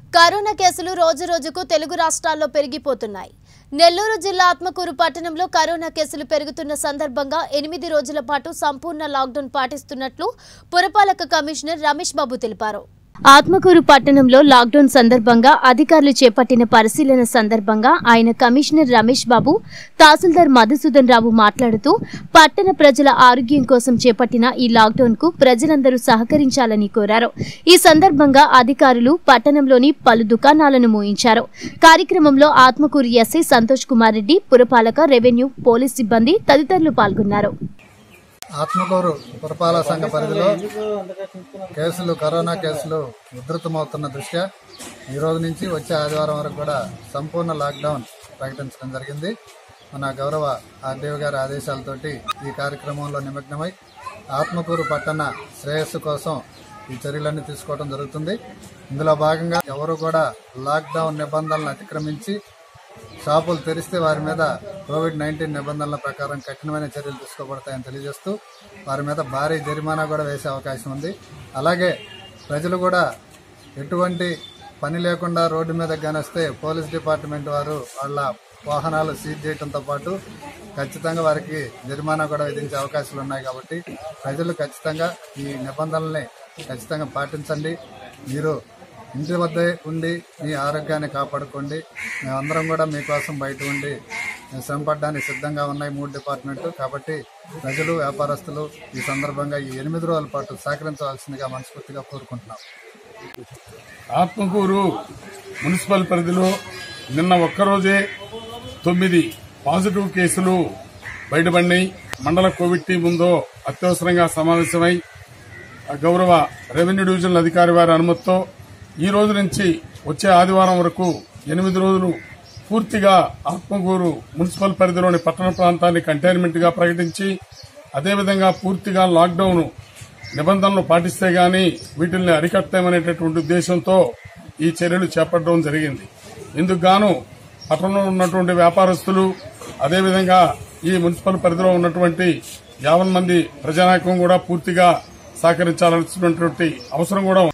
Corona కేసులు రోజురోజుకు తెలుగు రాష్ట్రాల్లో పెరిగిపోతున్నాయి నెల్లూరు జిల్లా ఆత్మకూరు పట్టణంలో కరోనా కేసులు పెరుగుతున్న సందర్భంగా ఎనిమిది రోజుల పాటు సంపూర్ణ లాక్డౌన్ పాటిస్తున్నట్లు పురపాలక కమిషనర్ రమేష్ బాబు తెలిపారు ఆత్మకూరు పట్టణంలో లాక్డౌన్ సందర్భంగా అధికారులు చేపట్టిన పరిశీలన సందర్భంగా ఆయన కమిషనర్ రమేష్ బాబు తహసీల్దార్ మధుసూదన్ రావు మాట్లాడుతూ పట్టణ ప్రజల ఆరోగ్యం కోసం చేపట్టిన ఈ లాక్డౌన్ కు ప్రజలందరూ సహకరించాలని కోరారు ఈ సందర్భంగా అధికారులు పట్టణంలోని పలు దుకాణాలను మూయించారు కార్యక్రమంలో ఆత్మకూరు ఎస్ఐ సంతోష్ కుమార్ రెడ్డి పురపాలక రెవెన్యూ పోలీస్ సిబ్బంది తదితరులు పాల్గొన్నారు ఆత్మకూరు పురపాలక సంఘ పరిధిలో కేసులు కరోనా కేసులు ఉధృతమవుతున్న దృష్ట్యా ఈ రోజు నుంచి వచ్చే ఆదివారం వరకు కూడా సంపూర్ణ లాక్డౌన్ ప్రకటించడం జరిగింది మన గౌరవ ఆర్డీఓ గారి ఆదేశాలతోటి ఈ కార్యక్రమంలో నిమగ్నమై ఆత్మకూరు పట్టణ శ్రేయస్సు కోసం ఈ చర్యలన్నీ తీసుకోవడం జరుగుతుంది ఇందులో భాగంగా ఎవరు కూడా లాక్డౌన్ నిబంధనలను అతిక్రమించి షాపులు తెరిస్తే వారి మీద కోవిడ్ నైన్టీన్ నిబంధనల ప్రకారం కఠినమైన చర్యలు తీసుకోబడతాయని తెలియజేస్తూ వారి మీద భారీ జరిమానా కూడా వేసే అవకాశం ఉంది అలాగే ప్రజలు కూడా ఎటువంటి పని లేకుండా రోడ్డు మీద గనిస్తే పోలీస్ డిపార్ట్మెంట్ వారు వాళ్ళ వాహనాలు సీజ్ చేయడంతో పాటు ఖచ్చితంగా వారికి జరిమానా కూడా విధించే అవకాశాలు ఉన్నాయి కాబట్టి ప్రజలు ఖచ్చితంగా ఈ నిబంధనల్ని ఖచ్చితంగా పాటించండి మీరు ఇంటి వద్దే ఉండి మీ ఆరోగ్యాన్ని కాపాడుకోండి మేమందరం కూడా మీకోసం బయట ఉండి శ్రమపడడానికి సిద్ధంగా ఉన్నాయి మూడు డిపార్ట్మెంట్లు కాబట్టి ప్రజలు వ్యాపారస్తులు ఈ సందర్భంగా ఈ ఎనిమిది రోజుల పాటు సహకరించవలసిందిగా మనస్ఫూర్తిగా కోరుకుంటున్నాం ఆత్మకూరు మున్సిపల్ పరిధిలో నిన్న ఒక్కరోజే తొమ్మిది పాజిటివ్ కేసులు బయటపడినాయి మండల కోవిడ్ టీం ఉందో అత్యవసరంగా సమావేశమై ఆ గౌరవ రెవెన్యూ డివిజనల్ అధికారి వారి అనుమతితో ఈ రోజు నుంచి వచ్చే ఆదివారం వరకు ఎనిమిది రోజులు పూర్తిగా ఆత్మకూరు మున్సిపల్ పరిధిలోని పట్టణ ప్రాంతాన్ని కంటైన్మెంట్ గా ప్రకటించి అదేవిధంగా పూర్తిగా లాక్డౌన్ నిబంధనలు పాటిస్తే గాని వీటిల్ని అరికట్టమనేటటువంటి ఉద్దేశంతో ఈ చర్యలు చేపట్టడం జరిగింది ఇందుకు గాను పట్టణంలో ఉన్నటువంటి వ్యాపారస్తులు అదేవిధంగా ఈ మున్సిపల్ పరిధిలో ఉన్నటువంటి యావన్ మంది ప్రజానాయకం కూడా పూర్తిగా సహకరించాల్సినటువంటి అవసరం కూడా ఉంది.